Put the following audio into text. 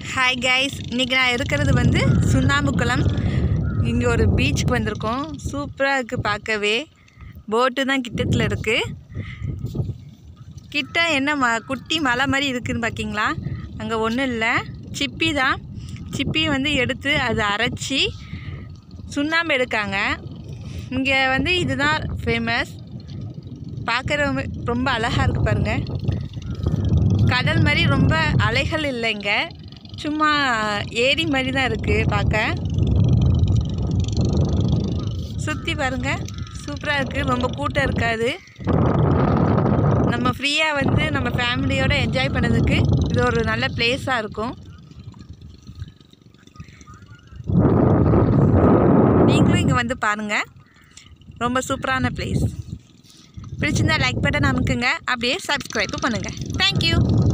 hi guys இன்றைக்கி நான் இருக்கிறது வந்து சுண்ணாம்புக்குளம் இங்கே ஒரு பீச்சுக்கு வந்திருக்கோம் சூப்பராக இருக்குது பார்க்கவே போட்டு தான் கிட்டத்தில் இருக்குது கிட்ட என்ன ம குட்டி மலை மாதிரி இருக்குதுன்னு பார்க்கிங்களா அங்கே ஒன்றும் இல்லை சிப்பி தான் சிப்பி வந்து எடுத்து அதை அரைச்சி சுண்ணாம்பு எடுக்காங்க இங்கே வந்து இதுதான் ஃபேமஸ் பார்க்குற ரொம்ப அழகாக இருக்குது பாருங்கள் கடல் மாதிரி ரொம்ப அலைகள் இல்லைங்க சும்மா ஏரி மாதிரி தான் இருக்குது பார்க்க சுற்றி பாருங்க சூப்பராக இருக்குது ரொம்ப கூட்டம் இருக்காது நம்ம ஃப்ரீயாக வந்து நம்ம ஃபேமிலியோடு என்ஜாய் பண்ணதுக்கு இது ஒரு நல்ல பிளேஸாக இருக்கும் நீங்களும் இங்கே வந்து பாருங்கள் ரொம்ப சூப்பரான பிளேஸ் பிடிச்சிருந்தா லைக் பட்டன் அமுக்குங்க அப்படியே சப்ஸ்கிரைப்பும் பண்ணுங்கள் தேங்க்யூ